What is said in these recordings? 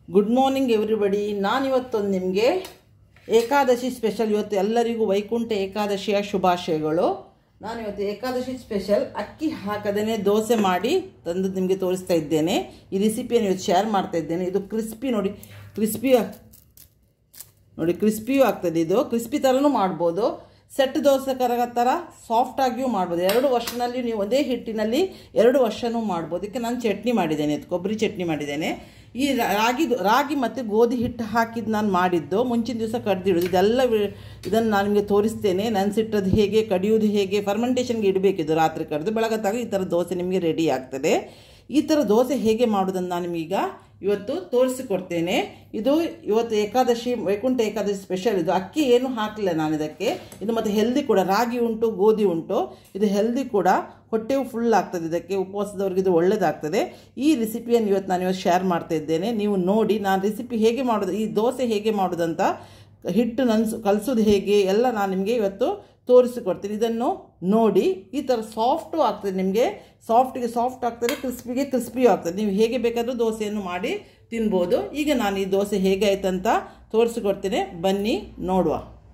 good morning everybody ನಾನಿವತ್ತೊಂದು ನಿಮಗೆ Ekadashi special ಇವತ್ತು ಎಲ್ಲರಿಗೂ ವೈಕುಂಠ ಏಕಾದಶಿಯ ಶುಭಾಶಯಗಳು ನಾನಿವತ್ತು ಏಕಾದಶಿ ಸ್ಪೆಷಲ್ ಅಕ್ಕಿ ಹಾಕದೇ ದೋಸೆ ಮಾಡಿ ತಂದು ನಿಮಗೆ ತೋರಿಸ್ತಾ ಇದ್ದೇನೆ ಈ ರೆಸಿಪಿಯನ್ನು ಇವತ್ತು ಶೇರ್ ಮಾಡ್ತಾ ಇದ್ದೇನೆ ಇದು ಕ್ರಿಸ್ಪಿ ನೋಡಿ ಕ್ರಿಸ್ಪಿ ನೋಡಿ ಕ್ರಿಸ್ಪಿಯೂ ಆಗ್ತದೆ ಇದು ಕ್ರಿಸ್ಪಿ ಥರನೂ ಮಾಡ್ಬೋದು ಸೆಟ್ ದೋಸೆ ಕರಗ ಥರ ಸಾಫ್ಟ್ ಆಗಿಯೂ ಮಾಡ್ಬೋದು ಎರಡು ವರ್ಷನಲ್ಲಿ ನೀವು ಒಂದೇ ಹಿಟ್ಟಿನಲ್ಲಿ ಎರಡು ವರ್ಷನೂ ಮಾಡ್ಬೋದು ಇದಕ್ಕೆ ನಾನು ಚಟ್ನಿ ಮಾಡಿದ್ದೇನೆ ಇದು ಕೊಬ್ಬರಿ ಚಟ್ನಿ ಮಾಡಿದ್ದೇನೆ ಈ ರಾಗಿ ರಾಗಿ ಮತ್ತು ಗೋಧಿ ಹಿಟ್ಟು ಹಾಕಿದ್ದು ನಾನು ಮಾಡಿದ್ದು ಮುಂಚಿನ ದಿವಸ ಕಡ್ದಿಡೋದು ಇದೆಲ್ಲ ವಿ- ಇದನ್ನು ನಾನು ನಿಮಗೆ ತೋರಿಸ್ತೇನೆ ನೆನೆಸಿಟ್ಟದ್ದು ಹೇಗೆ ಕಡಿಯೋದು ಹೇಗೆ ಫರ್ಮೆಂಟೇಷನ್ಗೆ ಇಡಬೇಕಿದು ರಾತ್ರಿ ಕಡ್ದು ಬೆಳಗತ್ತಾಗ ಈ ಥರ ದೋಸೆ ನಿಮಗೆ ರೆಡಿ ಆಗ್ತದೆ ಈ ಥರ ದೋಸೆ ಹೇಗೆ ಮಾಡೋದನ್ನು ನಾನು ನಿಮಗೀಗ ಇವತ್ತು ತೋರಿಸಿಕೊಡ್ತೇನೆ ಇದು ಇವತ್ತು ಏಕಾದಶಿ ವೈಕುಂಠ ಏಕಾದಶಿ ಸ್ಪೆಷಲ್ ಇದು ಅಕ್ಕಿ ಏನು ಹಾಕಲಿಲ್ಲ ನಾನು ಇದಕ್ಕೆ ಇದು ಮತ್ತು ಹೆಲ್ದಿ ಕೂಡ ರಾಗಿ ಉಂಟು ಗೋಧಿ ಉಂಟು ಇದು ಹೆಲ್ದಿ ಕೂಡ ಹೊಟ್ಟೆವು ಫುಲ್ ಆಗ್ತದೆ ಇದಕ್ಕೆ ಉಪವಾಸದವ್ರಿಗೆ ಇದು ಒಳ್ಳೆಯದಾಗ್ತದೆ ಈ ರೆಸಿಪಿಯನ್ನು ಇವತ್ತು ನಾನು ಇವತ್ತು ಶೇರ್ ಮಾಡ್ತಾ ಇದ್ದೇನೆ ನೀವು ನೋಡಿ ನಾನು ರೆಸಿಪಿ ಹೇಗೆ ಮಾಡೋದು ಈ ದೋಸೆ ಹೇಗೆ ಮಾಡೋದಂತ ಹಿಟ್ಟು ನನ್ಸ್ ಕಲಿಸೋದು ಹೇಗೆ ಎಲ್ಲ ನಾನು ನಿಮಗೆ ಇವತ್ತು ತೋರಿಸಿಕೊಡ್ತೀನಿ ಇದನ್ನು ನೋಡಿ ಈ ಥರ ಸಾಫ್ಟು ಆಗ್ತದೆ ನಿಮಗೆ ಸಾಫ್ಟಿಗೆ ಸಾಫ್ಟ್ ಆಗ್ತದೆ ಕ್ರಿಸ್ಪಿಗೆ ಕ್ರಿಸ್ಪಿಯೂ ಆಗ್ತದೆ ನೀವು ಹೇಗೆ ಬೇಕಾದರೂ ದೋಸೆಯನ್ನು ಮಾಡಿ ತಿನ್ಬೋದು ಈಗ ನಾನು ಈ ದೋಸೆ ಹೇಗೆ ಆಯ್ತಂತ ತೋರಿಸಿಕೊಡ್ತೇನೆ ಬನ್ನಿ ನೋಡುವ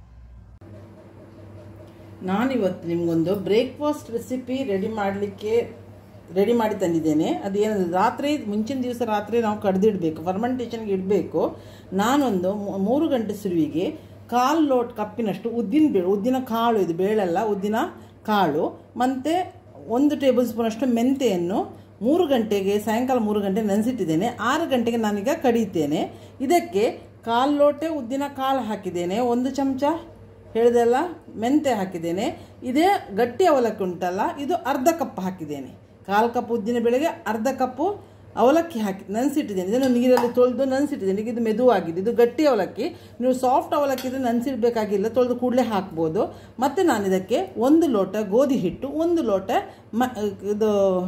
ನಾನಿವತ್ತು ನಿಮಗೊಂದು ಬ್ರೇಕ್ಫಾಸ್ಟ್ ರೆಸಿಪಿ ರೆಡಿ ಮಾಡಲಿಕ್ಕೆ ರೆಡಿ ಮಾಡಿ ತಂದಿದ್ದೇನೆ ಅದು ಏನಂದ್ರೆ ರಾತ್ರಿ ಮುಂಚಿನ ದಿವಸ ರಾತ್ರಿ ನಾವು ಕಡ್ದಿಡಬೇಕು ಫರ್ಮೆಂಟೇಷನ್ಗೆ ಇಡಬೇಕು ನಾನೊಂದು ಮೂ- ಮೂರು ಗಂಟೆ ಸುರುವಿಗೆ ಕಾಲು ಲೋಟ್ ಕಪ್ಪಿನಷ್ಟು ಉದ್ದಿನ ಬೇಳೆ ಉದ್ದಿನ ಕಾಳು ಇದು ಬೇಳೆಲ್ಲ ಉದ್ದಿನ ಕಾಳು ಮತ್ತು ಒಂದು ಟೇಬಲ್ ಸ್ಪೂನಷ್ಟು ಮೆಂತೆಯನ್ನು ಮೂರು ಗಂಟೆಗೆ ಸಾಯಂಕಾಲ ಮೂರು ಗಂಟೆ ನೆನೆಸಿಟ್ಟಿದ್ದೇನೆ ಆರು ಗಂಟೆಗೆ ನಾನೀಗ ಕಡಿತೇನೆ ಇದಕ್ಕೆ ಕಾಲು ಲೋಟೆ ಉದ್ದಿನ ಕಾಳು ಹಾಕಿದ್ದೇನೆ ಒಂದು ಚಮಚ ಹೇಳಿದೆಲ್ಲ ಮೆಂತೆ ಹಾಕಿದ್ದೇನೆ ಇದೇ ಗಟ್ಟಿ ಅವಲಕ್ಕಿ ಉಂಟಲ್ಲ ಇದು ಅರ್ಧ ಕಪ್ ಹಾಕಿದ್ದೇನೆ ಕಾಲು ಕಪ್ ಉದ್ದಿನ ಬೆಳೆಗೆ ಅರ್ಧ ಕಪ್ಪು ಅವಲಕ್ಕಿ ಹಾಕಿ ನೆನೆಸಿಟ್ಟಿದ್ದೇನೆ ಇದನ್ನು ನೀರಲ್ಲಿ ತೊಳೆದು ನೆನೆಸಿಟ್ಟಿದ್ದೇನೆ ಈಗ ಇದು ಮೆದುವಾಗಿದೆ ಇದು ಗಟ್ಟಿ ಅವಲಕ್ಕಿ ನೀವು ಸಾಫ್ಟ್ ಅವಲಕ್ಕಿ ಇದ್ರೆ ನೆನೆಸಿಡಬೇಕಾಗಿಲ್ಲ ತೊಳೆದು ಕೂಡಲೇ ಹಾಕ್ಬೋದು ಮತ್ತು ನಾನು ಇದಕ್ಕೆ ಒಂದು ಲೋಟ ಗೋಧಿ ಹಿಟ್ಟು ಒಂದು ಲೋಟ ಮ ಇದು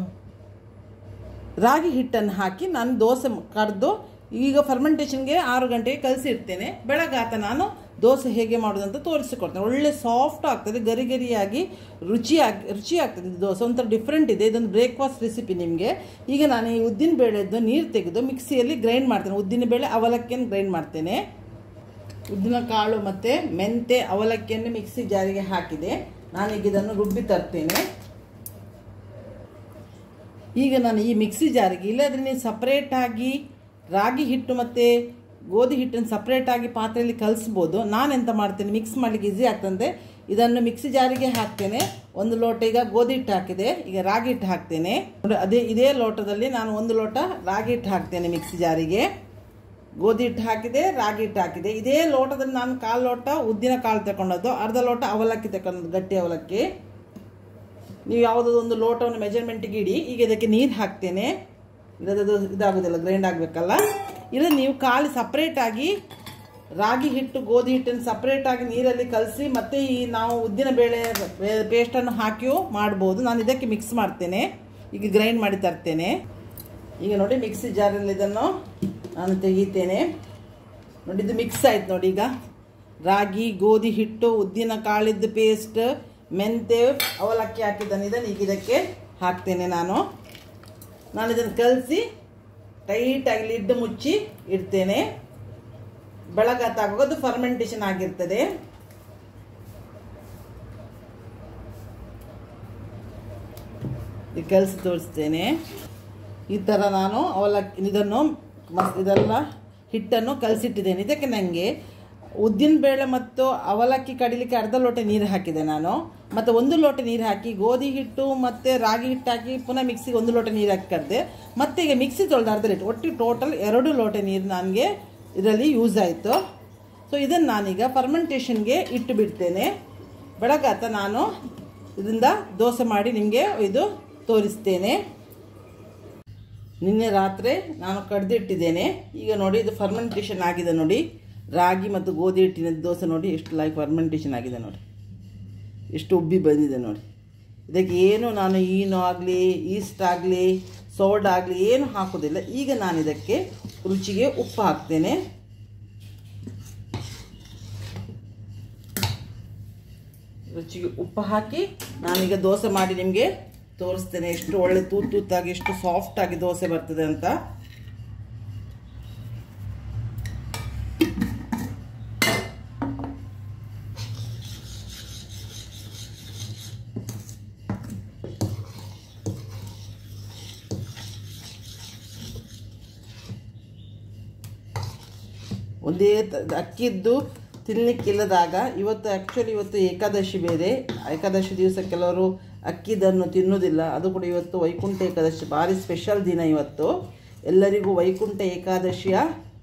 ರಾಗಿ ಹಿಟ್ಟನ್ನು ಹಾಕಿ ನಾನು ದೋಸೆ ಕರೆದು ಈಗ ಫರ್ಮೆಂಟೇಷನ್ಗೆ ಆರು ಗಂಟೆಗೆ ಕಲಸಿಡ್ತೇನೆ ಬೆಳಗಾತ ನಾನು ದೋಸೆ ಹೇಗೆ ಮಾಡೋದಂತ ತೋರಿಸಿಕೊಡ್ತೇನೆ ಒಳ್ಳೆ ಸಾಫ್ಟ್ ಆಗ್ತದೆ ಗರಿ ಗರಿಯಾಗಿ ರುಚಿಯಾಗಿ ರುಚಿ ಆಗ್ತದೆ ಇದು ದೋಸೆ ಒಂಥರ ಡಿಫ್ರೆಂಟ್ ಇದೆ ಇದೊಂದು ಬ್ರೇಕ್ಫಾಸ್ಟ್ ರೆಸಿಪಿ ನಿಮಗೆ ಈಗ ನಾನು ಈ ಉದ್ದಿನ ಬೇಳೆದ್ದು ನೀರು ತೆಗೆದು ಮಿಕ್ಸಿಯಲ್ಲಿ ಗ್ರೈಂಡ್ ಮಾಡ್ತೇನೆ ಉದ್ದಿನ ಬೇಳೆ ಅವಲಕ್ಕಿಯನ್ನು ಗ್ರೈಂಡ್ ಮಾಡ್ತೇನೆ ಉದ್ದಿನ ಕಾಳು ಮತ್ತು ಮೆಂತೆ ಅವಲಕ್ಕಿಯನ್ನು ಮಿಕ್ಸಿ ಜಾರಿಗೆ ಹಾಕಿದೆ ನಾನೀಗ ಇದನ್ನು ರುಬ್ಬಿ ತರ್ತೇನೆ ಈಗ ನಾನು ಈ ಮಿಕ್ಸಿ ಜಾರಿಗೆ ಇಲ್ಲಾಂದರೆ ನೀವು ಸಪ್ರೇಟಾಗಿ ರಾಗಿ ಹಿಟ್ಟು ಮತ್ತು ಗೋಧಿ ಹಿಟ್ಟನ್ನು ಸಪ್ರೇಟಾಗಿ ಪಾತ್ರೆಯಲ್ಲಿ ಕಲಿಸ್ಬೋದು ನಾನು ಎಂತ ಮಾಡ್ತೇನೆ ಮಿಕ್ಸ್ ಮಾಡಲಿಕ್ಕೆ ಈಸಿ ಆಗ್ತಂತೆ ಇದನ್ನು ಮಿಕ್ಸಿ ಜಾರಿಗೆ ಹಾಕ್ತೇನೆ ಒಂದು ಲೋಟ ಈಗ ಗೋಧಿ ಹಿಟ್ಟು ಹಾಕಿದೆ ಈಗ ರಾಗಿ ಹಿಟ್ಟು ಹಾಕ್ತೇನೆ ನೋಡಿ ಅದೇ ಇದೇ ಲೋಟದಲ್ಲಿ ನಾನು ಒಂದು ಲೋಟ ರಾಗಿ ಹಿಟ್ಟು ಹಾಕ್ತೇನೆ ಮಿಕ್ಸಿ ಜಾರಿಗೆ ಗೋಧಿ ಹಿಟ್ಟು ಹಾಕಿದೆ ರಾಗಿ ಹಿಟ್ಟು ಹಾಕಿದೆ ಇದೇ ಲೋಟದಲ್ಲಿ ನಾನು ಕಾಲು ಲೋಟ ಉದ್ದಿನ ಕಾಳು ತಗೊಂಡದ್ದು ಅರ್ಧ ಲೋಟ ಅವಲಕ್ಕಿ ತಗೊಂಡದ್ದು ಗಟ್ಟಿ ಅವಲಕ್ಕಿ ನೀವು ಯಾವುದಾದ್ರು ಒಂದು ಲೋಟವನ್ನು ಮೆಜರ್ಮೆಂಟಿಗೆ ಇಡಿ ಈಗ ಇದಕ್ಕೆ ನೀರು ಹಾಕ್ತೇನೆ ಇಲ್ಲದದು ಇದಾಗೋದಿಲ್ಲ ಗ್ರೈಂಡ್ ಆಗಬೇಕಲ್ಲ ಇಲ್ಲ ನೀವು ಖಾಲಿ ಸಪ್ರೇಟಾಗಿ ರಾಗಿ ಹಿಟ್ಟು ಗೋಧಿ ಹಿಟ್ಟನ್ನು ಸಪ್ರೇಟಾಗಿ ನೀರಲ್ಲಿ ಕಲಸಿ ಮತ್ತು ಈ ನಾವು ಉದ್ದಿನ ಬೇಳೆ ಪೇಸ್ಟನ್ನು ಹಾಕಿಯೂ ಮಾಡ್ಬೋದು ನಾನು ಇದಕ್ಕೆ ಮಿಕ್ಸ್ ಮಾಡ್ತೇನೆ ಈಗ ಗ್ರೈಂಡ್ ಮಾಡಿ ತರ್ತೇನೆ ಈಗ ನೋಡಿ ಮಿಕ್ಸಿ ಜಾರಲ್ಲಿ ಇದನ್ನು ನಾನು ತೆಗಿತೇನೆ ನೋಡಿ ಇದು ಮಿಕ್ಸ್ ಆಯ್ತು ನೋಡಿ ಈಗ ರಾಗಿ ಗೋಧಿ ಹಿಟ್ಟು ಉದ್ದಿನ ಕಾಳಿದ್ದು ಪೇಸ್ಟ್ ಮೆಂತೆ ಅವಲಕ್ಕಿ ಹಾಕಿದ್ದಾನೆ ಇದನ್ನು ಈಗ ಇದಕ್ಕೆ ಹಾಕ್ತೇನೆ ನಾನು ನಾನು ಇದನ್ನು ಕಲಸಿ ಟೈಟಾಗಿ ಲಿಡ್ ಮುಚ್ಚಿ ಇಡ್ತೇನೆ ಬೆಳಗಾತಾಗೋದು ಫರ್ಮೆಂಟೇಷನ್ ಆಗಿರ್ತದೆ ಈಗ ಕಲಸಿ ತೋರಿಸ್ತೇನೆ ಈ ಥರ ನಾನು ಅವಲಕ್ಕಿ ಇದನ್ನು ಮಸ್ ಇದೆಲ್ಲ ಹಿಟ್ಟನ್ನು ಕಲಸಿಟ್ಟಿದ್ದೇನೆ ಇದಕ್ಕೆ ನನಗೆ ಉದ್ದಿನ ಬೇಳೆ ಮತ್ತು ಅವಲಕ್ಕಿ ಕಡಿಲಿಕ್ಕೆ ಅರ್ಧ ಲೋಟ ನೀರು ಹಾಕಿದೆ ನಾನು ಮತ್ತು ಒಂದು ಲೋಟ ನೀರು ಹಾಕಿ ಗೋಧಿ ಹಿಟ್ಟು ಮತ್ತು ರಾಗಿ ಹಿಟ್ಟು ಹಾಕಿ ಪುನಃ ಮಿಕ್ಸಿಗೆ ಒಂದು ಲೋಟ ನೀರು ಹಾಕಿ ಕರೆದೆ ಮತ್ತೆ ಈಗ ಮಿಕ್ಸಿ ತೊಳೆದು ಅರ್ಧ ಲೀಟ್ರ್ ಒಟ್ಟು ಟೋಟಲ್ ಎರಡು ಲೋಟ ನೀರು ನನಗೆ ಇದರಲ್ಲಿ ಯೂಸ್ ಆಯಿತು ಸೊ ಇದನ್ನು ನಾನೀಗ ಫರ್ಮೆಂಟೇಷನ್ಗೆ ಇಟ್ಟು ಬಿಡ್ತೇನೆ ಬೆಳಗಾತ ನಾನು ಇದರಿಂದ ದೋಸೆ ಮಾಡಿ ನಿಮಗೆ ಇದು ತೋರಿಸ್ತೇನೆ ನಿನ್ನೆ ರಾತ್ರಿ ನಾನು ಕಡ್ದಿಟ್ಟಿದ್ದೇನೆ ಈಗ ನೋಡಿ ಇದು ಫರ್ಮೆಂಟೇಷನ್ ಆಗಿದೆ ನೋಡಿ ರಾಗಿ ಮತ್ತು ಗೋಧಿ ಹಿಟ್ಟಿನ ದೋಸೆ ನೋಡಿ ಎಷ್ಟು ಲೈಕ್ ಫರ್ಮೆಂಟೇಷನ್ ಆಗಿದೆ ನೋಡಿ ಎಷ್ಟು ಉಬ್ಬಿ ಬಂದಿದೆ ನೋಡಿ ಇದಕ್ಕೆ ಏನು ನಾನು ಈನು ಆಗಲಿ ಈಸ್ಟ್ ಆಗಲಿ ಸೋಡ್ ಆಗಲಿ ಏನು ಹಾಕೋದಿಲ್ಲ ಈಗ ನಾನು ಇದಕ್ಕೆ ರುಚಿಗೆ ಉಪ್ಪು ಹಾಕ್ತೇನೆ ರುಚಿಗೆ ಉಪ್ಪು ಹಾಕಿ ನಾನೀಗ ದೋಸೆ ಮಾಡಿ ನಿಮಗೆ ತೋರಿಸ್ತೇನೆ ಎಷ್ಟು ಒಳ್ಳೆ ತೂತ್ ತೂತಾಗಿ ಎಷ್ಟು ಸಾಫ್ಟ್ ಆಗಿ ದೋಸೆ ಬರ್ತದೆ ಅಂತ ಒಂದೇ ತ ಅಕ್ಕಿದ್ದು ತಿನ್ನಲಿಕ್ಕಿಲ್ಲದಾಗ ಇವತ್ತು ಆ್ಯಕ್ಚುಲಿ ಇವತ್ತು ಏಕಾದಶಿ ಬೇರೆ ಏಕಾದಶಿ ದಿವಸ ಕೆಲವರು ಅಕ್ಕಿದನ್ನು ತಿನ್ನೋದಿಲ್ಲ ಅದು ಕೂಡ ಇವತ್ತು ವೈಕುಂಠ ಏಕಾದಶಿ ಭಾರಿ ಸ್ಪೆಷಲ್ ದಿನ ಇವತ್ತು ಎಲ್ಲರಿಗೂ ವೈಕುಂಠ ಏಕಾದಶಿಯ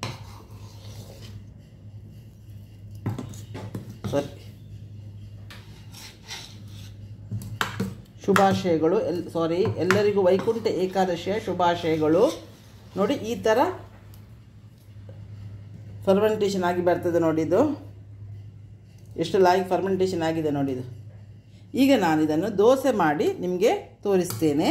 ಸಾರಿ ಶುಭಾಶಯಗಳು ಎಲ್ ಸಾರಿ ಎಲ್ಲರಿಗೂ ವೈಕುಂಠ ಏಕಾದಶಿಯ ಶುಭಾಶಯಗಳು ನೋಡಿ ಈ ಥರ ಫರ್ಮೆಂಟೇಷನ್ ಆಗಿ ಬರ್ತದೆ ನೋಡಿ ಇದು ಎಷ್ಟು ಲಾಗಿ ಫರ್ಮೆಂಟೇಷನ್ ಆಗಿದೆ ನೋಡಿ ಇದು ಈಗ ನಾನು ಇದನ್ನು ದೋಸೆ ಮಾಡಿ ನಿಮಗೆ ತೋರಿಸ್ತೇನೆ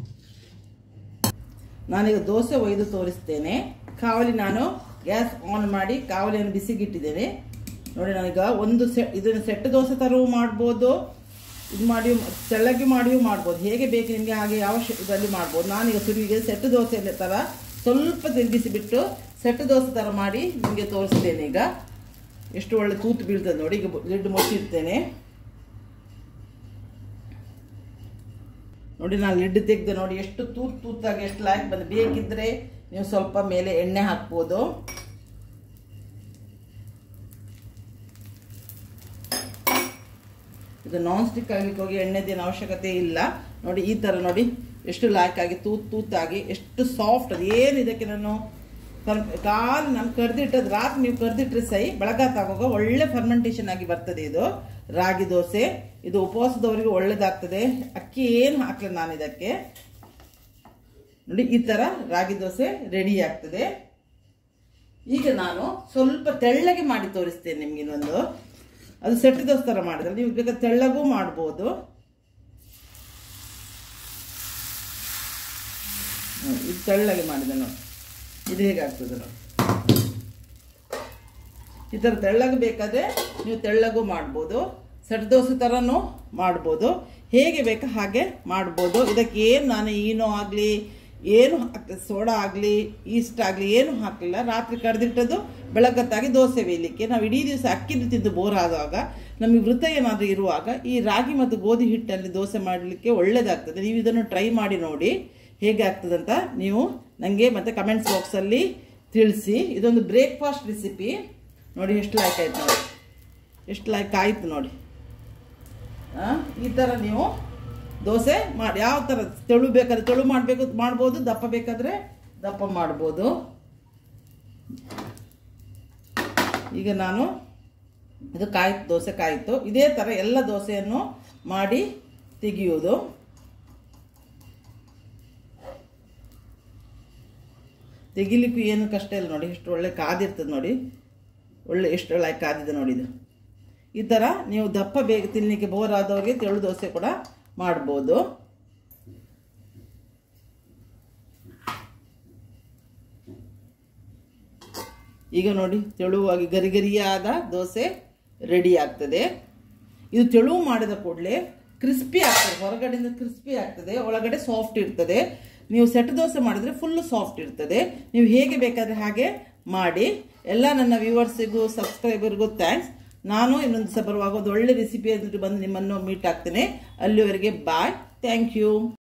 ನಾನೀಗ ದೋಸೆ ಒಯ್ದು ತೋರಿಸ್ತೇನೆ ಕಾವಲಿ ನಾನು ಗ್ಯಾಸ್ ಆನ್ ಮಾಡಿ ಕಾವಲಿಯನ್ನು ಬಿಸಿಗಿಟ್ಟಿದ್ದೇನೆ ನೋಡಿ ನಾನೀಗ ಒಂದು ಸೆ ಇದನ್ನು ಸೆಟ್ ದೋಸೆ ಥರವೂ ಮಾಡ್ಬೋದು ಇದು ಮಾಡಿ ತೆಳ್ಳಗೆ ಮಾಡಿಯೂ ಮಾಡ್ಬೋದು ಹೇಗೆ ಬೇಕು ನಿಮಗೆ ಹಾಗೆ ಯಾವ ಶ ಇದರಲ್ಲಿ ಮಾಡ್ಬೋದು ನಾನೀಗ ಸುರುವಿಗೆ ಸೆಟ್ ದೋಸೆ ಥರ ಸ್ವಲ್ಪ ತಿರುಗಿಸಿಬಿಟ್ಟು ಸೆಟ್ ದೋಸೆ ಥರ ಮಾಡಿ ನಿಮಗೆ ತೋರಿಸ್ತೇನೆ ಈಗ ಎಷ್ಟು ಒಳ್ಳೆ ತೂತು ಬೀಳ್ತದೆ ನೋಡಿ ಈಗ ಲಿಡ್ ಮುಚ್ಚಿರ್ತೇನೆ ನೋಡಿ ನಾನು ಲಿಡ್ ತೆಗೆದೆ ನೋಡಿ ಎಷ್ಟು ತೂತ್ ತೂತಾಗಿ ಎಷ್ಟು ಲಾಯಕ್ ಬಂದು ಬೇಕಿದ್ರೆ ನೀವು ಸ್ವಲ್ಪ ಮೇಲೆ ಎಣ್ಣೆ ಹಾಕ್ಬೋದು ಇದು ನಾನ್ ಸ್ಟಿಕ್ ಆಗ್ಲಿಕ್ಕೆ ಹೋಗಿ ಎಣ್ಣೆದೇನು ಅವಶ್ಯಕತೆ ಇಲ್ಲ ನೋಡಿ ಈ ಥರ ನೋಡಿ ಎಷ್ಟು ಲಾಯಕ್ ಆಗಿ ತೂತ್ ತೂತಾಗಿ ಎಷ್ಟು ಸಾಫ್ಟ್ ಅದು ಏನು ಇದಕ್ಕೆ ನಾನು ಕಾಲು ನಾನು ಕರ್ದಿಟ್ಟದ್ದು ರಾತ್ರಿ ನೀವು ಕರ್ದಿಟ್ರೆ ಸೈ ಬೆಳಗಾತಾಗುವಾಗ ಒಳ್ಳೆ ಫರ್ಮೆಂಟೇಷನ್ ಆಗಿ ಬರ್ತದೆ ಇದು ರಾಗಿ ದೋಸೆ ಇದು ಉಪವಾಸದವರಿಗೆ ಒಳ್ಳೇದಾಗ್ತದೆ ಅಕ್ಕಿ ಏನು ಹಾಕ್ಲಿಲ್ಲ ನಾನು ಇದಕ್ಕೆ ನೋಡಿ ಈ ಥರ ರಾಗಿ ದೋಸೆ ರೆಡಿ ಆಗ್ತದೆ ಈಗ ನಾನು ಸ್ವಲ್ಪ ತೆಳ್ಳಗೆ ಮಾಡಿ ತೋರಿಸ್ತೇನೆ ನಿಮ್ಗೆ ಇನ್ನೊಂದು ಅದು ಸೆಟ್ ದೋಸೆ ಥರ ಮಾಡಿದ್ರೆ ನೀವು ಬೇಕಾದ್ರೆ ತೆಳ್ಳಗೂ ಮಾಡ್ಬೋದು ಇದು ತೆಳ್ಳಗೆ ಮಾಡಿದೆ ನೋಡಿ ಇದು ಹೇಗಾಗ್ತದೆ ನೋಡಿ ಈ ಥರ ತೆಳ್ಳಗೆ ಬೇಕಾದರೆ ನೀವು ತೆಳ್ಳಗೂ ಮಾಡ್ಬೋದು ಸೆಟ್ ದೋಸೆ ಥರನೂ ಮಾಡ್ಬೋದು ಹೇಗೆ ಬೇಕು ಹಾಗೆ ಮಾಡ್ಬೋದು ಇದಕ್ಕೆ ಏನು ನಾನು ಈನೋ ಆಗಲಿ ಏನು ಹಾಕಿ ಸೋಡಾ ಆಗಲಿ ಈಸ್ಟ್ ಆಗಲಿ ಏನು ಹಾಕಲಿಲ್ಲ ರಾತ್ರಿ ಕಡ್ದಿಟ್ಟದ್ದು ಬೆಳಗತ್ತಾಗಿ ದೋಸೆ ಬೇಯಲಿಕ್ಕೆ ನಾವು ಇಡೀ ದಿವಸ ಅಕ್ಕಿ ತಿಂದು ಬೋರ್ ಆದಾಗ ನಮಗೆ ವೃತ ಏನಾದರೂ ಇರುವಾಗ ಈ ರಾಗಿ ಮತ್ತು ಗೋಧಿ ಹಿಟ್ಟಲ್ಲಿ ದೋಸೆ ಮಾಡಲಿಕ್ಕೆ ಒಳ್ಳೆಯದಾಗ್ತದೆ ನೀವು ಇದನ್ನು ಟ್ರೈ ಮಾಡಿ ನೋಡಿ ಹೇಗೆ ಆಗ್ತದಂತ ನೀವು ನನಗೆ ಮತ್ತು ಕಮೆಂಟ್ಸ್ ಬಾಕ್ಸಲ್ಲಿ ತಿಳಿಸಿ ಇದೊಂದು ಬ್ರೇಕ್ಫಾಸ್ಟ್ ರೆಸಿಪಿ ನೋಡಿ ಎಷ್ಟು ಲೈಕ್ ಆಯ್ತು ನೋಡಿ ಎಷ್ಟು ಲೈಕ್ ಆಯಿತು ನೋಡಿ ಈ ಥರ ನೀವು ದೋಸೆ ಮಾಡಿ ಯಾವ ಥರ ತೆಳು ಬೇಕಾದ್ರೆ ತೆಳು ಮಾಡಬೇಕು ಮಾಡ್ಬೋದು ದಪ್ಪ ಬೇಕಾದರೆ ದಪ್ಪ ಮಾಡ್ಬೋದು ಈಗ ನಾನು ಇದು ಕಾಯ್ತು ದೋಸೆ ಕಾಯಿತು ಇದೇ ಥರ ಎಲ್ಲ ದೋಸೆಯನ್ನು ಮಾಡಿ ತೆಗೆಯುವುದು ತೆಗಿಲಿಕ್ಕೂ ಏನು ಕಷ್ಟ ಇಲ್ಲ ನೋಡಿ ಎಷ್ಟು ಒಳ್ಳೆ ಕಾದಿರ್ತದೆ ನೋಡಿ ಒಳ್ಳೆ ಎಷ್ಟು ಒಳ್ಳೆ ಕಾದಿದೆ ನೋಡಿ ಇದು ಈ ಥರ ನೀವು ದಪ್ಪ ಬೇಗ ತಿನ್ನಲಿಕ್ಕೆ ಬೋರ್ ಆದವ್ರಿಗೆ ತೆಳು ದೋಸೆ ಕೂಡ ಮಾಡ್ಬೋದು ಈಗ ನೋಡಿ ತೆಳುವಾಗಿ ಗರಿ ಗರಿಯಾದ ದೋಸೆ ರೆಡಿ ಆಗ್ತದೆ ಇದು ತೆಳು ಮಾಡಿದ ಕೂಡಲೇ ಕ್ರಿಸ್ಪಿ ಆಗ್ತದೆ ಹೊರಗಡೆಯಿಂದ ಕ್ರಿಸ್ಪಿ ಆಗ್ತದೆ ಒಳಗಡೆ ಸಾಫ್ಟ್ ಇರ್ತದೆ ನೀವು ಸೆಟ್ ದೋಸೆ ಮಾಡಿದ್ರೆ ಫುಲ್ಲು ಸಾಫ್ಟ್ ಇರ್ತದೆ ನೀವು ಹೇಗೆ ಬೇಕಾದರೆ ಹಾಗೆ ಮಾಡಿ ಎಲ್ಲ ನನ್ನ ವ್ಯೂವರ್ಸಿಗೂ ಸಬ್ಸ್ಕ್ರೈಬರ್ಗೂ ಥ್ಯಾಂಕ್ಸ್ ನಾನು ಇನ್ನೊಂದು ದಿವಸ ಬರುವಾಗ ಒಂದು ಒಳ್ಳೆ ರೆಸಿಪಿ ಬಂದು ನಿಮ್ಮನ್ನು ಮೀಟ್ ಆಗ್ತೇನೆ ಅಲ್ಲಿವರೆಗೆ ಬಾಯ್ ಥ್ಯಾಂಕ್ ಯು